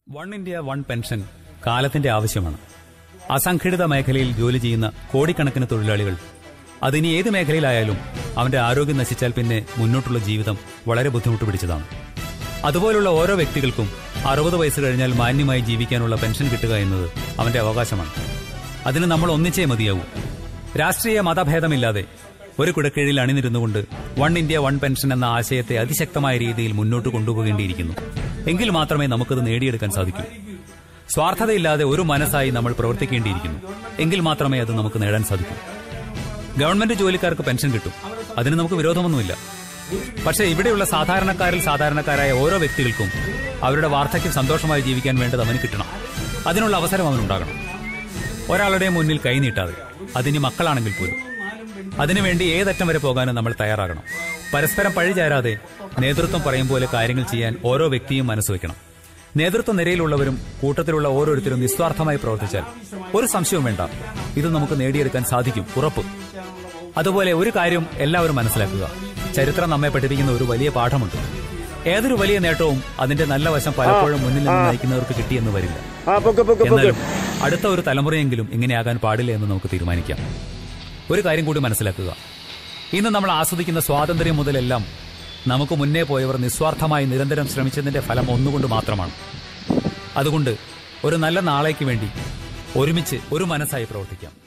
one India one pension കാലത്തിന്റെ ആവശ്യമാണ് അസംഘടിത മേഖലയിൽ ജോലി ചെയ്യുന്ന കോടിക്കണക്കിന് തൊഴിലാളികൾ അതിനി ഏത് മേഖലയിലായാലും അവന്റെ ആരോഗ്യം നശിച്ചാൽ പിന്നെ മുന്നോട്ടുള്ള ജീവിതം വളരെ ബുദ്ധിമുട്ട് പിടിച്ചതാണ് അതുപോലുള്ള ഓരോ വ്യക്തികൾക്കും അറുപത് വയസ്സ് കഴിഞ്ഞാൽ മാന്യമായി ജീവിക്കാനുള്ള പെൻഷൻ കിട്ടുക എന്നത് അവന്റെ അവകാശമാണ് അതിന് നമ്മൾ ഒന്നിച്ചേ മതിയാവൂ രാഷ്ട്രീയ മതഭേദമില്ലാതെ ഒരു കുടക്കീഴിൽ അണിനിരുന്നുകൊണ്ട് വൺ ഇന്ത്യ വൺ പെൻഷൻ എന്ന ആശയത്തെ അതിശക്തമായ രീതിയിൽ മുന്നോട്ട് കൊണ്ടുപോകേണ്ടിയിരിക്കുന്നു എങ്കിൽ മാത്രമേ നമുക്കത് നേടിയെടുക്കാൻ സാധിക്കൂ സ്വാർത്ഥതയില്ലാതെ ഒരു മനസ്സായി നമ്മൾ പ്രവർത്തിക്കേണ്ടിയിരിക്കുന്നു എങ്കിൽ മാത്രമേ അത് നമുക്ക് നേടാൻ സാധിക്കൂ ഗവൺമെന്റ് ജോലിക്കാർക്ക് പെൻഷൻ കിട്ടും അതിന് നമുക്ക് വിരോധമൊന്നുമില്ല പക്ഷേ ഇവിടെയുള്ള സാധാരണക്കാരിൽ സാധാരണക്കാരായ ഓരോ വ്യക്തികൾക്കും അവരുടെ വാർദ്ധക്യം സന്തോഷമായി ജീവിക്കാൻ വേണ്ടത് അവന് കിട്ടണം അതിനുള്ള അവസരം അവനുണ്ടാകണം ഒരാളുടെ മുന്നിൽ കൈനീട്ടാതെ അതിന് മക്കളാണെങ്കിൽ പോലും അതിനുവേണ്ടി ഏതറ്റം വരെ പോകാനും നമ്മൾ തയ്യാറാകണം പരസ്പരം പഴിചേരാതെ നേതൃത്വം പറയും പോലെ കാര്യങ്ങൾ ചെയ്യാൻ ഓരോ വ്യക്തിയും മനസ്സ് വെക്കണം നേതൃത്വ നിരയിലുള്ളവരും കൂട്ടത്തിലുള്ള ഓരോരുത്തരും നിസ്വാർത്ഥമായി പ്രവർത്തിച്ചാൽ ഒരു സംശയവും വേണ്ട ഇത് നമുക്ക് നേടിയെടുക്കാൻ സാധിക്കും ഉറപ്പ് അതുപോലെ ഒരു കാര്യം എല്ലാവരും മനസ്സിലാക്കുക ചരിത്രം നമ്മെ പഠിപ്പിക്കുന്ന ഒരു വലിയ പാഠമുണ്ട് ഏതൊരു വലിയ നേട്ടവും അതിന്റെ നല്ല വശം പലപ്പോഴും മുന്നിൽ നിന്ന് നയിക്കുന്നവർക്ക് കിട്ടിയെന്ന് വരില്ല ആ പൊക്ക് പൊക്ക് പൊക്ക് എന്നാലും അടുത്ത ഒരു തലമുറയെങ്കിലും ഇങ്ങനെയാകാൻ പാടില്ല എന്ന് നമുക്ക് തീരുമാനിക്കാം ഒരു കാര്യം കൂടി മനസ്സിലാക്കുക ഇന്ന് നമ്മൾ ആസ്വദിക്കുന്ന സ്വാതന്ത്ര്യം മുതലെല്ലാം നമുക്ക് മുന്നേ പോയവർ നിസ്വാർത്ഥമായി നിരന്തരം ശ്രമിച്ചതിന്റെ ഫലം ഒന്നുകൊണ്ട് മാത്രമാണ് അതുകൊണ്ട് ഒരു നല്ല നാളേക്ക് വേണ്ടി ഒരുമിച്ച് ഒരു മനസ്സായി പ്രവർത്തിക്കാം